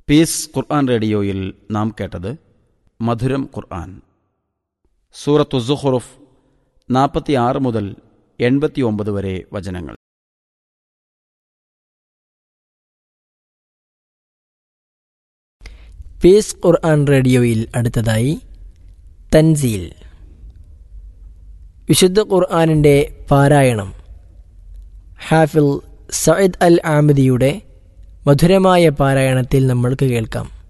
piece ഖുർആൻ റേഡിയോയിൽ നാം കേട്ടത് മധുരം ഖുർആൻ സൂറത്തു സുഹുറുഫ് നാൽപ്പത്തിയാറ് മുതൽ എൺപത്തിയൊമ്പത് വരെ വചനങ്ങൾ പീസ് ഖുർആൻ റേഡിയോയിൽ അടുത്തതായി തൻസീൽ വിശുദ്ധ ഖുർആാനിൻ്റെ പാരായണം ഹാഫിൽ സയ്യിദ് അൽ ആമിദിയുടെ മധുരമായ പാരായണത്തിൽ നമ്മൾക്ക് കേൾക്കാം